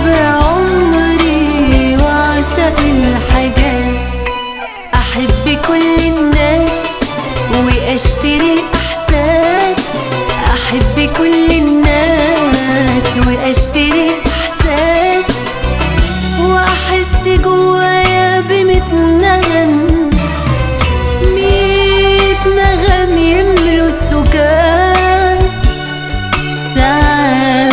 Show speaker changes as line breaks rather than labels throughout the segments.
عمري واعشق الحاجات احب كل الناس واشتري احساس احب كل الناس واشتري احساس واحس جوايا بميت نغم ميت نغم يملوا السكات ساعات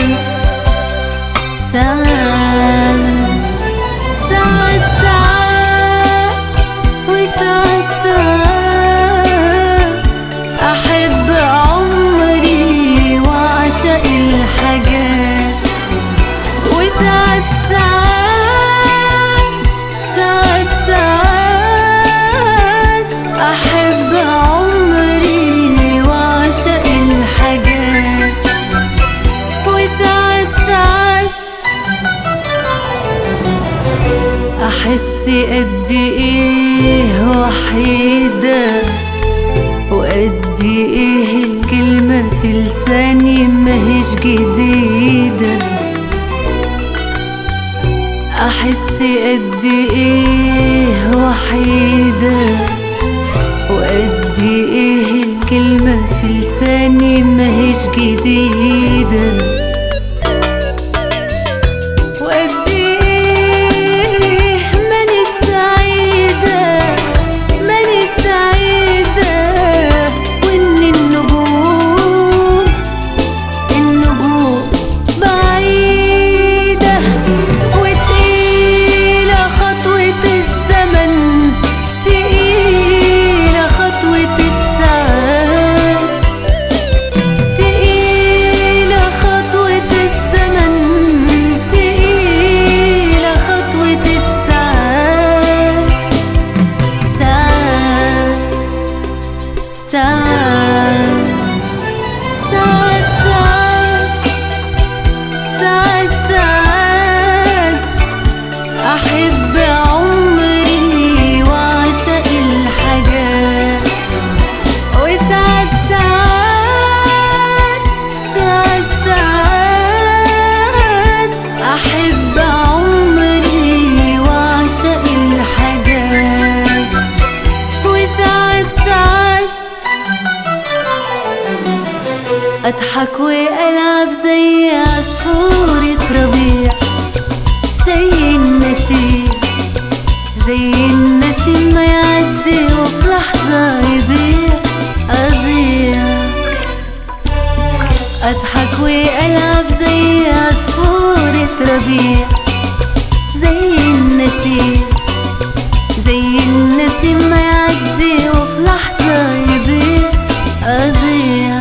ساعات ساعات ساعات وساعات ساعات أحب عمري وأعشق الحاجات وساعات ساعات ساعات ساعات أحب عمري وأعشق الحاجات وساعات ساعات أحس قد إيه وحيدة وقد إيه الكلمة في لساني ماهيش جديدة أحس قد إيه وحيدة وقد إيه الكلمة في لساني ماهيش جديدة وقد إيه ماني سعيدة ماني سعيدة وإن النجوم النجوم بعيدة وتقيلة خطوة الزمن تقيلة خطوة الساعات تقيلة خطوة الزمن تقيلة خطوة الساعات ساعات ساعات ساعات ساعات ساعات ساعات أحب عمري وأعشق الحاجات وساعات ساعات ساعات ساعات أحب عمري وأعشق الحاجات وساعات ساعات أضحك وألعب زي عصفورة ربيع زي النسيم زي النسيم ما يعدي وفي لحظة يضيع أضيع أضحك وألعب زي عصفورة ربيع زي النسيم زي النسيم ما يعدي وفي لحظة يضيع أضيع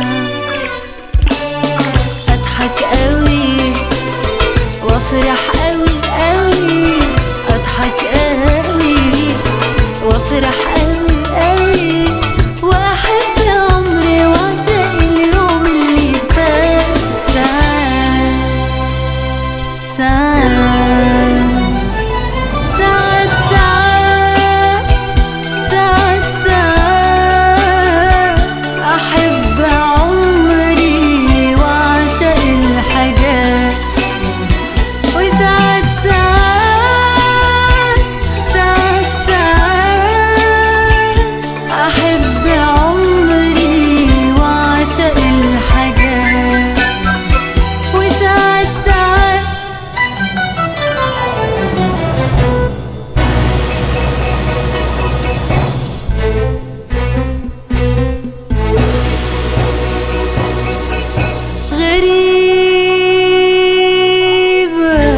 أضحك قوي وأفرح قوي قوي أضحك قوي وأفرح قوي قوي وأحب عمري وأعشق اليوم اللي فات ساعات ساعات ساعات ساعات ساعات ساعات أحب عمري وأعشق الحاجات وساعات ساعات ساعات ساعات أحب عمري وأعشق الحاجات وساعات ساعات غريبة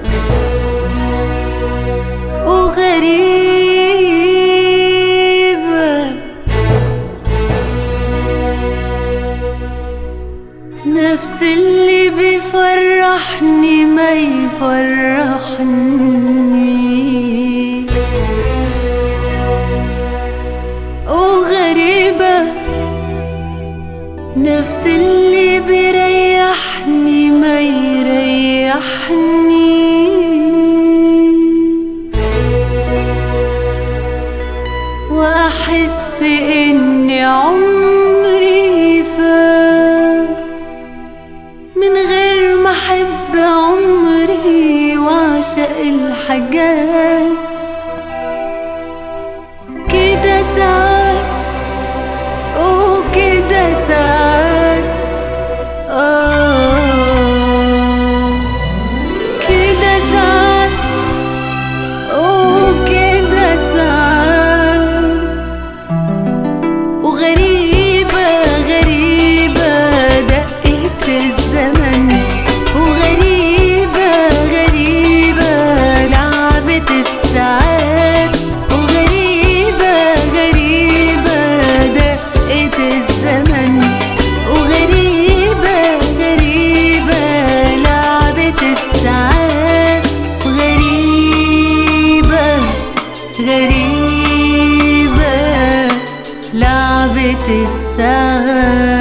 وغريبة نفس اللي بيفرحني ما يفرحني وغريبة نفس اللي بيريحني ما يريحني واحس ان عمري فات من غير ما احب عمري حاجات كده ساعات وكده ساعات آه كده ساعات وكده ساعات وغريبة غريبة دقة الزمن وغريبة غريبة لعبة الساعات وغريبة غريبة دقة الزمن وغريبة غريبة لعبة الساعات غريبة غريبة لعبة الساعات